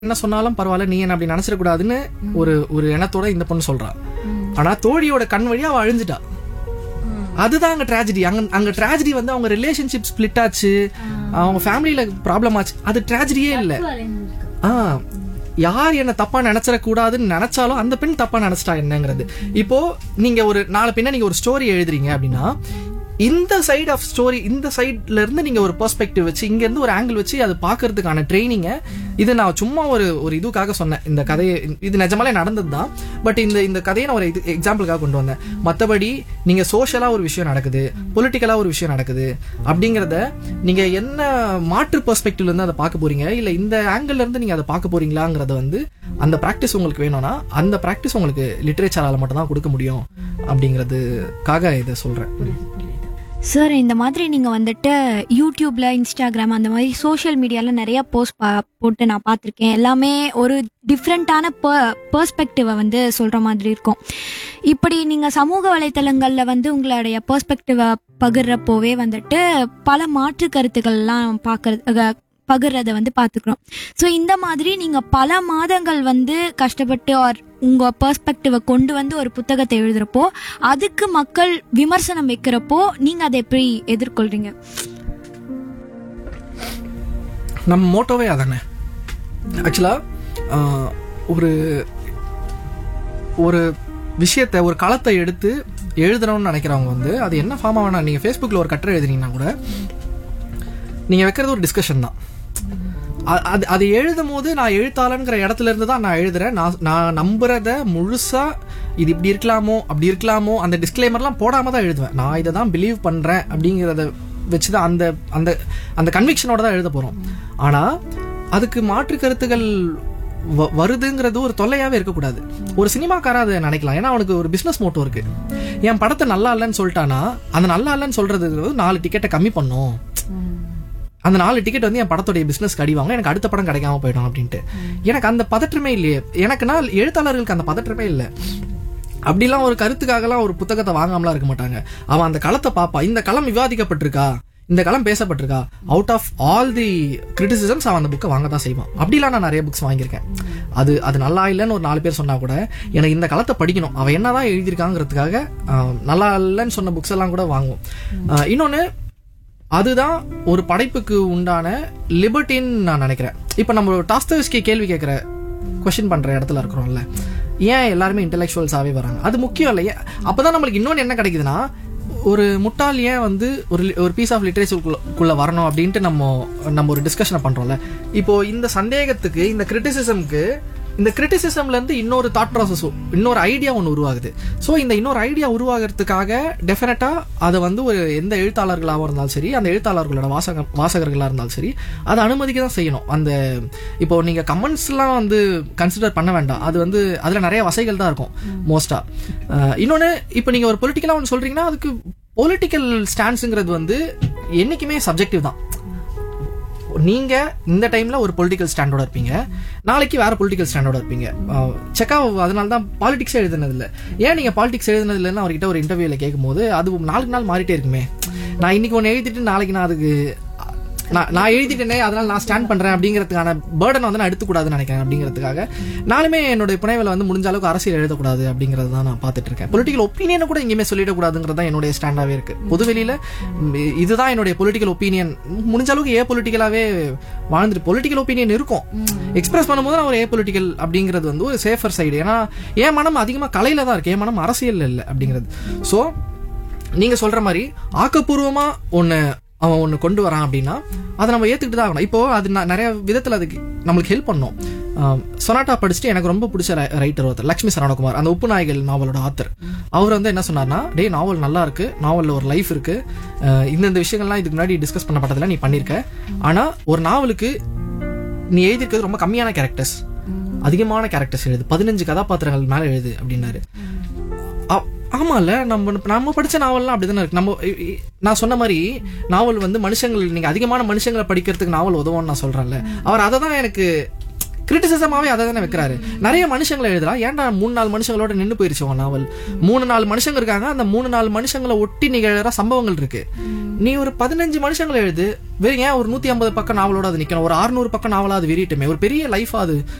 என்ன சொன்னாலும் பரவாயில்ல நீ என்ன அப்படி நினைச்சிடக்கூடாதுன்னு ஒரு ஒரு எண்ணத்தோட இந்த பொண்ணு சொல்றா ஆனா தோழியோட கண் வழியா அவ அழிஞ்சிட்டா அதுதான் அங்க ட்ராஜடி அங்க அங்க ட்ராஜடி வந்து அவங்க ரிலேஷன்ஷிப் ஸ்பிளிட் ஆச்சு அவங்க ஃபேமிலியில ப்ராப்ளம் ஆச்சு அது ட்ராஜடியே இல்ல ஆ யார் என்ன தப்பா நினைச்சிட கூடாதுன்னு நினைச்சாலும் அந்த பெண் தப்பா நினைச்சிட்டா என்னங்கிறது இப்போ நீங்க ஒரு நாலு பின்ன நீங்க ஒரு ஸ்டோரி எழுதுறீங்க அப்படின்னா இந்த சைடு ஆஃப் ஸ்டோரி இந்த சைட்ல இருந்து நீங்க ஒரு பெர்ஸ்பெக்டிவ் வச்சு இங்க இருந்து ஒரு ஆங்கிள் வச்சு அது பாக்குறதுக்கான ட்ரைனிங்க இது நான் சும்மா ஒரு ஒரு இதுக்காக சொன்னேன் இந்த கதையை இது நிஜமாலே நடந்தது தான் பட் இந்த இந்த கதையை நான் ஒரு இது எக்ஸாம்பிளுக்காக கொண்டு வந்தேன் மற்றபடி நீங்க சோஷியலா ஒரு விஷயம் நடக்குது பொலிட்டிக்கலா ஒரு விஷயம் நடக்குது அப்படிங்கறத நீங்க என்ன மாற்று பெர்ஸ்பெக்டிவ்ல இருந்து அதை பார்க்க போறீங்க இல்ல இந்த ஆங்கிள் இருந்து நீங்க அதை பார்க்க போறீங்களாங்கிறத வந்து அந்த பிராக்டிஸ் உங்களுக்கு வேணும்னா அந்த பிராக்டிஸ் உங்களுக்கு லிட்ரேச்சரால மட்டும் தான் கொடுக்க முடியும் அப்படிங்கிறதுக்காக இதை சொல்றேன் சார் இந்த மாதிரி நீங்க வந்துட்டு யூடியூப்ல இன்ஸ்டாகிராம் அந்த மாதிரி சோஷியல் மீடியால நிறைய போஸ்ட் போட்டு நான் பார்த்துருக்கேன் எல்லாமே ஒரு டிஃப்ரெண்ட்டான பெர்ஸ்பெக்டிவை வந்து சொல்ற மாதிரி இருக்கும் இப்படி நீங்க சமூக வலைத்தளங்கள்ல வந்து உங்களுடைய பெர்ஸ்பெக்டிவை பகிர்றப்போவே வந்துட்டு பல மாற்று கருத்துக்கள்லாம் பார்க்கறது பகிர்றத வந்து பார்த்துக்கிறோம் ஸோ இந்த மாதிரி நீங்கள் பல மாதங்கள் வந்து கஷ்டப்பட்டு or உங்கள் பெர்ஸ்பெக்டிவை கொண்டு வந்து ஒரு புத்தகத்தை எழுதுறப்போ அதுக்கு மக்கள் விமர்சனம் வைக்கிறப்போ நீங்கள் அதை எப்படி எதிர்கொள்றீங்க நம்ம மோட்டோவே அதானே ஆக்சுவலா ஒரு ஒரு விஷயத்த ஒரு களத்தை எடுத்து எழுதணும்னு நினைக்கிறவங்க வந்து அது என்ன ஃபார்மா வேணா நீங்க ஃபேஸ்புக்கில் ஒரு கட்டுரை எழுதுனீங்கன்னா கூட நீங்க வைக்கிறது ஒரு டிஸ்கஷன் தான் அ- அது அது எழுதும் போது நான் எழுத்தாளங்கிற இடத்துல இருந்து தான் நான் எழுதுறேன் நான் நான் நம்புறத முழுசா இது இப்படி இருக்கலாமோ அப்படி இருக்கலாமோ அந்த டிஸ்க்ளைமர்லாம் போடாம தான் எழுதுவேன் நான் இதை தான் பிலீவ் பண்றேன் அப்படிங்கிறத வச்சுதான் அந்த அந்த அந்த கன்விக்ஷனோட தான் எழுத போறோம் ஆனா அதுக்கு மாற்று கருத்துக்கள் வ- வருதுங்கிறது ஒரு தொல்லையாவே இருக்கக்கூடாது ஒரு சினிமாக்காரன் அதை நினைக்கலாம் ஏன்னா அவனுக்கு ஒரு பிசினஸ் மோட்டோ இருக்கு என் படத்தை நல்லா இல்லைன்னு சொல்லிட்டானா அந்த நல்லா இல்லைன்னு சொல்றது நாலு டிக்கெட்டை கம்மி பண்ணும் அந்த நாலு டிக்கெட் வந்து என் படத்துடைய பிசினஸ் அடிவாங்க எனக்கு அடுத்த படம் கிடைக்காம போயிடும் அப்படின்ட்டு எனக்கு அந்த பதற்றமே இல்லையே எனக்குன்னா எழுத்தாளர்களுக்கு அந்த பதற்றமே இல்லை அப்படிலாம் ஒரு கருத்துக்காகலாம் ஒரு புத்தகத்தை வாங்காமலாம் இருக்க மாட்டாங்க அவன் அந்த களத்தை பார்ப்பான் இந்த களம் விவாதிக்கப்பட்டிருக்கா இந்த களம் பேசப்பட்டிருக்கா out of all the criticisms அவன் அந்த புக்கை வாங்க தான் செய்வான் அப்படிலாம் நான் நிறைய புக்ஸ் வாங்கியிருக்கேன் அது அது நல்லா இல்லைன்னு ஒரு நாலு பேர் சொன்னா கூட எனக்கு இந்த களத்தை படிக்கணும் அவன் என்னதான் எழுதியிருக்காங்கிறதுக்காக ஆஹ், நல்லா இல்லைன்னு சொன்ன புக்ஸ் எல்லாம் கூட வாங்குவோம் ஆஹ், இன்னொன்னு அதுதான் ஒரு படைப்புக்கு உண்டான லிபர்ட்டின்னு நான் நினைக்கிறேன் இப்போ நம்ம டாஸ்தவிஸ்கி கேள்வி கேட்குற கொஷின் பண்ற இடத்துல இருக்கிறோம்ல ஏன் எல்லாருமே இன்டெலெக்சுவல்ஸாவே வராங்க அது முக்கியம் இல்லை ஏன் அப்பதான் நம்மளுக்கு இன்னொன்று என்ன கிடைக்குதுன்னா ஒரு முட்டாள் ஏன் வந்து ஒரு li- ஒரு பீஸ் ஆஃப் லிட்ரேச்சருக்குள்ள வரணும் அப்படின்ட்டு நம்ம நம்ம ஒரு டிஸ்கஷனை பண்றோம்ல இப்போ இந்த சந்தேகத்துக்கு இந்த கிரிட்டிசிசம்க்கு இந்த கிரிட்டிசிசம்ல இருந்து இன்னொரு தாட் ப்ராசஸ் இன்னொரு ஐடியா ஒன்று உருவாகுது ஸோ இந்த இன்னொரு ஐடியா உருவாகிறதுக்காக டெஃபினட்டா அதை வந்து ஒரு எந்த எழுத்தாளர்களாக இருந்தாலும் சரி அந்த எழுத்தாளர்களோட வாசக வாசகர்களாக இருந்தாலும் சரி அதை அனுமதிக்க தான் செய்யணும் அந்த இப்போ நீங்க கமெண்ட்ஸ்லாம் வந்து கன்சிடர் பண்ண வேண்டாம் அது வந்து அதுல நிறைய வசைகள் தான் இருக்கும் மோஸ்டா இன்னொன்னு இப்போ நீங்க ஒரு பொலிட்டிக்கலா ஒன்று சொல்றீங்கன்னா அதுக்கு பொலிட்டிக்கல் ஸ்டாண்ட்ஸுங்கிறது வந்து என்னைக்குமே சப்ஜெக்டிவ் தான் நீங்க இந்த டைம்ல ஒரு பொலிட்டிக்கல் ஸ்டாண்டோட இருப்பீங்க நாளைக்கு வேற பொலிட்டிக்கல் ஸ்டாண்டோட இருப்பீங்க செக்கா அதனால தான் பாலிடிக்ஸ் எழுதுனது இல்ல ஏன் நீங்க பாலிடிக்ஸ் எழுதுனது இல்லைன்னு அவர்கிட்ட ஒரு இன்டர்வியூல கேட்கும்போது அது நாளுக்கு நாள் மாறிட்டே இருக்குமே நான் இன்னைக்கு ஒன்று எழுதிட்டு நாளைக்கு நான் அதுக்கு நான் நான் எழுதிட்டேனே அதனால நான் ஸ்டாண்ட் பண்றேன் அப்படிங்கிறதுக்கான பேர்டன் வந்து நான் எடுத்துக்கூடாதுன்னு நினைக்கிறேன் அப்படிங்கிறதுக்காக நானுமே என்னோட புனைவில் வந்து முடிஞ்ச அளவுக்கு அரசியல் எழுதக்கூடாது அப்படிங்கிறது தான் நான் பார்த்துட்டு இருக்கேன் பொலிட்டிக்கல் ஒப்பீனியனை கூட எங்கேயுமே சொல்லிடக்கூடாதுங்கிறது தான் என்னுடைய ஸ்டாண்டாவே இருக்கு பொதுவெளியில ம், இதுதான் என்னுடைய பொலிட்டிக்கல் ஒப்பீனியன் முடிஞ்ச அளவுக்கு ஏ பொலிட்டிக்கலாவே வாழ்ந்துட்டு பொலிட்டிக்கல் ஒப்பீனியன் இருக்கும் எக்ஸ்பிரஸ் பண்ணும்போது நான் ஒரு ஏ பொலிட்டிக்கல் அப்படிங்கிறது வந்து ஒரு சேஃபர் சைடு ஏன்னா என் மனம் அதிகமா கலையில தான் இருக்கு என் மனம் அரசியல் இல்லை அப்படிங்கிறது ஸோ நீங்க சொல்ற மாதிரி ஆக்கப்பூர்வமா ஒண்ணு அவன் ஒண்ணு கொண்டு வரான் அப்படின்னா அதை நம்ம ஏத்துக்கிட்டு தான் ஆகணும் இப்போ அது ந- நிறைய விதத்துல அதுக்கு நம்மளுக்கு ஹெல்ப் பண்ணும் சொனாட்டா படிச்சுட்டு எனக்கு ரொம்ப பிடிச்ச ரைட்டர் ஒருத்தர் லக்ஷ்மி சரவணகுமார் அந்த உப்பு நாய்கள் நாவலோட ஆத்தர் அவர் வந்து என்ன சொன்னார்னா டே நாவல் நல்லா இருக்கு நாவல்ல ஒரு லைஃப் இருக்கு அஹ் இந்தந்த விஷயங்கள்லாம் இதுக்கு முன்னாடி டிஸ்கஸ் பண்ணப்பட்டதுல நீ பண்ணிருக்க ஆனா ஒரு நாவலுக்கு நீ எழுதியிருக்கிறது ரொம்ப கம்மியான கேரக்டர்ஸ் அதிகமான கேரக்டர்ஸ் எழுது பதினஞ்சு கதாபாத்திரங்கள் மேல எழுது அப்படின்னாரு ஆ- ஆமால நம்ம நம்ம படிச்ச நாவல்லாம் அப்படிதானே இருக்கு நம்ம இ- இ- நான் சொன்ன மாதிரி நாவல் வந்து மனுஷங்கள் நீங்க அதிகமான மனுஷங்களை படிக்கிறதுக்கு நாவல் உதவும்னு நான் சொல்றேன்ல அவர் அதை தான் எனக்கு கிரிட்டிசிசமாவே அதை தானே வைக்கிறாரு நிறைய மனுஷங்களை எழுதுறா ஏன்டா மூணு நாலு மனுஷங்களோட நின்னு போயிருச்சு உன் நாவல் மூணு நாலு மனுஷங்க இருக்காங்க அந்த மூணு நாலு மனுஷங்களை ஒட்டி நிகழற சம்பவங்கள் இருக்கு நீ ஒரு பதினஞ்சு மனுஷங்களை எழுது வெறும் ஏன் ஒரு நூத்தி ஐம்பது பக்கம் நாவலோட அது நிக்கணும் ஒரு அறுநூறு பக்கம் நாவலா அது விரியட்டுமே ஒரு பெரிய லைஃப் அது